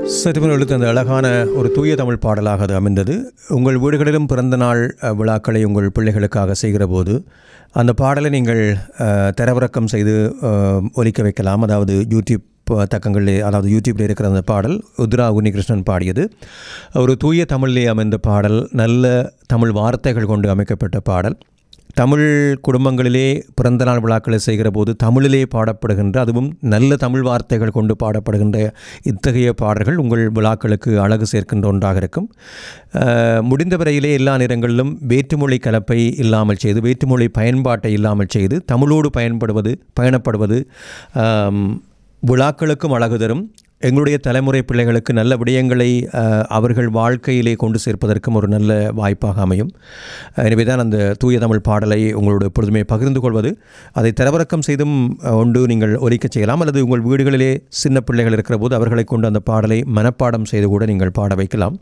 சற்றுமுன் எழுத்த அந்த அழகான ஒரு தூய தமிழ் பாடலாக அது அமைந்தது உங்கள் வீடுகளிலும் பிறந்த நாள் அஹ், விழாக்களை உங்கள் பிள்ளைகளுக்காக செய்கிற போது அந்த பாடலை நீங்கள் அஹ், தரவிறக்கம் செய்து அஹ், ஒலிக்க வைக்கலாம் அதாவது யூடியூப் அஹ், தக்கங்களிலே அதாவது யூடியூப்பில் இருக்கிற அந்த பாடல் உத்ரா உன்னிகிருஷ்ணன் பாடியது ஒரு தூய தமிழிலே அமைந்த பாடல் நல்ல தமிழ் வார்த்தைகள் கொண்டு அமைக்கப்பட்ட பாடல் தமிழ் குடும்பங்களிலே பிறந்தநாள் விழாக்களை செய்கிற போது தமிழிலே பாடப்படுகின்ற அதுவும் நல்ல தமிழ் வார்த்தைகள் கொண்டு பாடப்படுகின்ற இத்தகைய பாடல்கள் உங்கள் விழாக்களுக்கு அழகு சேர்க்கின்ற ஒன்றாக இருக்கும் அஹ், முடிந்த வரையிலே எல்லா நேரங்களிலும் வேற்றுமொழி கலப்பை இல்லாமல் செய்து வேற்றுமொழி பயன்பாட்டை இல்லாமல் செய்து தமிழோடு பயன்படுவது பயணப்படுவது ஆம், விழாக்களுக்கும் அழகு தரும் எங்களுடைய தலைமுறை பிள்ளைகளுக்கு நல்ல விடயங்களை அஹ், அவர்கள் வாழ்க்கையிலே கொண்டு சேர்ப்பதற்கும் ஒரு நல்ல வாய்ப்பாக அமையும் எனவே தான் அந்த தூய தமிழ் பாடலை உங்களோட எப்பொழுதுமே பகிர்ந்து கொள்வது அதை தரவிறக்கம் செய்தும் அஹ், ஒன்று நீங்கள் ஒலிக்கச் செய்யலாம் அல்லது உங்கள் வீடுகளிலே சின்ன பிள்ளைகள் இருக்கிற போது அவர்களை கொண்டு அந்த பாடலை மனப்பாடம் செய்து கூட நீங்கள் பாட வைக்கலாம்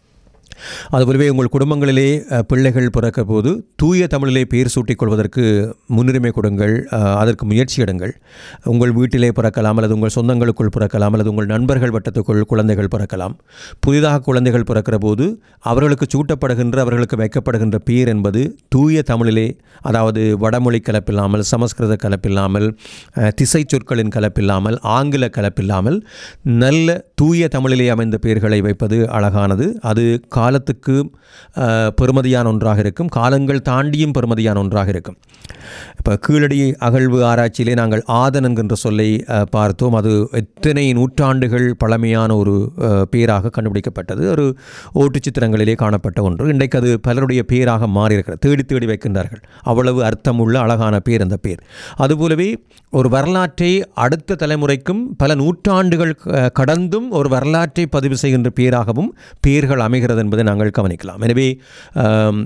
அதுபோலவே உங்கள் குடும்பங்களிலே அஹ், பிள்ளைகள் பிறக்க போது தூய தமிழிலே பெயர் சூட்டிக் கொள்வதற்கு முன்னுரிமை கொடுங்கள் அஹ், அதற்கு முயற்சி எடுங்கள் உங்கள் வீட்டிலே பிறக்கலாம் அல்லது உங்கள் சொந்தங்களுக்குள் பிறக்கலாம் அல்லது உங்கள் நண்பர்கள் வட்டத்துக்குள் குழந்தைகள் பிறக்கலாம் புதிதாக குழந்தைகள் பிறக்கிற போது அவர்களுக்கு சூட்டப்படுகின்ற அவர்களுக்கு வைக்கப்படுகின்ற பெயர் என்பது தூய தமிழிலே அதாவது வடமொழி கலப்பில்லாமல் சமஸ்கிருத கலப்பில்லாமல் அஹ், திசை சொற்களின் கலப்பில்லாமல் ஆங்கில கலப்பில்லாமல் நல்ல தூய தமிழிலே அமைந்த பெயர்களை வைப்பது அழகானது அது காலத்துக்கு அஹ், பெறுமதியான ஒன்றாக இருக்கும் காலங்கள் தாண்டியும் பெறுமதியான ஒன்றாக இருக்கும் இப்போ கீழடி அகழ்வு ஆராய்ச்சியிலே நாங்கள் ஆதன் என்கின்ற சொல்லை அஹ், பார்த்தோம் அது எத்தனை நூற்றாண்டுகள் பழமையான ஒரு அஹ், பேராக கண்டுபிடிக்கப்பட்டது ஒரு ஓட்டுச் சித்திரங்களிலே காணப்பட்ட ஒன்று இன்றைக்கு அது பலருடைய பேராக மாறியிருக்கிறது தேடி தேடி வைக்கின்றார்கள் அவ்வளவு அர்த்தமுள்ள அழகான பேர் அந்த பேர் அதுபோலவே ஒரு வரலாற்றை அடுத்த தலைமுறைக்கும் பல நூற்றாண்டுகள் க- கடந்தும் ஒரு வரலாற்றை பதிவு செய்கின்ற பேராகவும் பேர்கள் அமைகிறது என்பதை நாங்கள் கவனிக்கலாம் எனவே ஆம்,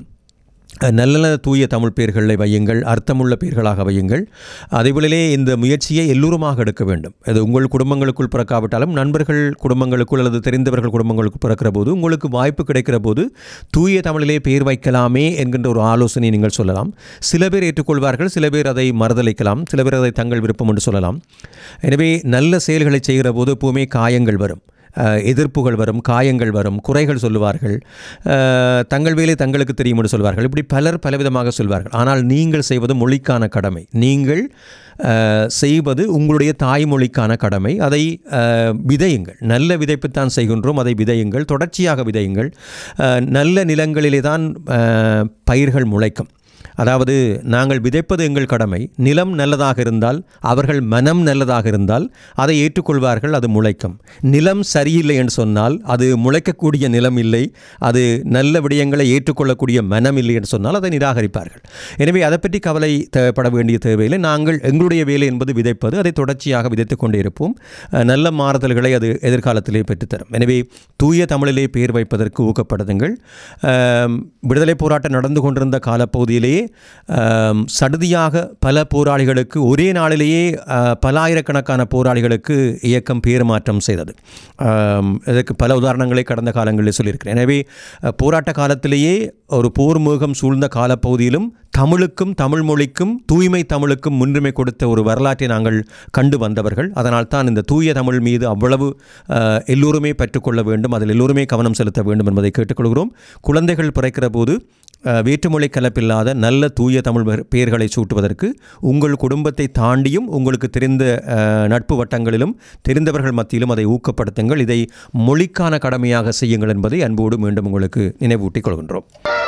நல்ல நல்ல தூய தமிழ் பேர்களை வையுங்கள் அர்த்தமுள்ள பேர்களாக வையுங்கள் அதேபோலே இந்த முயற்சியை எல்லோருமாக எடுக்க வேண்டும் அது உங்கள் குடும்பங்களுக்குள் பிறக்காவிட்டாலும் நண்பர்கள் குடும்பங்களுக்குள் அல்லது தெரிந்தவர்கள் குடும்பங்களுக்குள் பிறக்கிற போது உங்களுக்கு வாய்ப்பு கிடைக்கிற போது தூய தமிழிலே பேர் வைக்கலாமே என்கின்ற ஒரு ஆலோசனை நீங்கள் சொல்லலாம் சில பேர் ஏற்றுக்கொள்வார்கள் சில பேர் அதை மறுதளிக்கலாம் சில பேர் அதை தங்கள் விருப்பம் என்று சொல்லலாம் எனவே நல்ல செயல்களை செய்கிற போது எப்பவுமே காயங்கள் வரும் அஹ், எதிர்ப்புகள் வரும் காயங்கள் வரும் குறைகள் சொல்லுவார்கள் அஹ், தங்கள் வேலை தங்களுக்கு தெரியும் என்று சொல்வார்கள் இப்படி பலர் பலவிதமாக சொல்வார்கள் ஆனால் நீங்கள் செய்வது மொழிக்கான கடமை நீங்கள் அஹ், செய்வது உங்களுடைய தாய்மொழிக்கான கடமை அதை அஹ், விதையுங்கள் நல்ல விதைப்புத்தான் செய்கின்றோம் அதை விதையுங்கள் தொடர்ச்சியாக விதையுங்கள் அஹ், நல்ல நிலங்களிலே தான் அஹ், பயிர்கள் முளைக்கும் அதாவது நாங்கள் விதைப்பது எங்கள் கடமை நிலம் நல்லதாக இருந்தால் அவர்கள் மனம் நல்லதாக இருந்தால் அதை ஏற்றுக்கொள்வார்கள் அது முளைக்கும் நிலம் சரியில்லை என்று சொன்னால் அது முளைக்கக்கூடிய நிலம் இல்லை அது நல்ல விடயங்களை ஏற்றுக்கொள்ளக்கூடிய மனம் இல்லை என்று சொன்னால் அதை நிராகரிப்பார்கள் எனவே அதை பற்றி கவலை தேவைப்பட வேண்டிய தேவையில்லை நாங்கள் எங்களுடைய வேலை என்பது விதைப்பது அதை தொடர்ச்சியாக விதைத்துக் கொண்டே இருப்போம் அஹ், நல்ல மாறுதல்களை அது எதிர்காலத்திலே பெற்றுத்தரும் எனவே தூய தமிழிலே பேர் வைப்பதற்கு ஊக்கப்படுத்துங்கள் ஆம், விடுதலை போராட்டம் நடந்து கொண்டிருந்த காலப்பகுதியிலேயே ஆம், சடுதியாக பல போராளிகளுக்கு ஒரே நாளிலேயே ஆ, பல்லாயிரக்கணக்கான போராளிகளுக்கு இயக்கம் பேர் மாற்றம் செய்தது ஆம், இதற்கு பல உதாரணங்களை கடந்த காலங்களில் சொல்லியிருக்கிறேன் எனவே அ, போராட்ட காலத்திலேயே ஒரு போர் முகம் சூழ்ந்த காலப்பகுதியிலும் தமிழுக்கும் தமிழ் மொழிக்கும் தூய்மை தமிழுக்கும் முன்னுரிமை கொடுத்த ஒரு வரலாற்றை நாங்கள் கண்டு வந்தவர்கள் அதனால் தான் இந்த தூய தமிழ் மீது அவ்வளவு அஹ், எல்லோருமே பெற்றுக்கொள்ள வேண்டும் அதில் எல்லோருமே கவனம் செலுத்த வேண்டும் என்பதை கேட்டுக்கொள்கிறோம் குழந்தைகள் பிறக்கிற போது அஹ், வேற்றுமொழி கலப்பில்லாத நல்ல தூய தமிழ் பெயர்- பெயர்களை சூட்டுவதற்கு உங்கள் குடும்பத்தை தாண்டியும் உங்களுக்கு தெரிந்த அஹ், நட்பு வட்டங்களிலும் தெரிந்தவர்கள் மத்தியிலும் அதை ஊக்கப்படுத்துங்கள் இதை மொழிக்கான கடமையாக செய்யுங்கள் என்பதை அன்போடு மீண்டும் உங்களுக்கு நினைவூட்டிக் கொள்கின்றோம்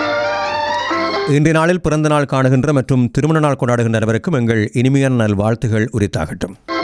இன்றைய நாளில் பிறந்த நாள் காணுகின்ற மற்றும் திருமண நாள் கொண்டாடுகின்ற அனைவருக்கும் எங்கள் இனிமையான நல் வாழ்த்துகள் உரித்தாகட்டும்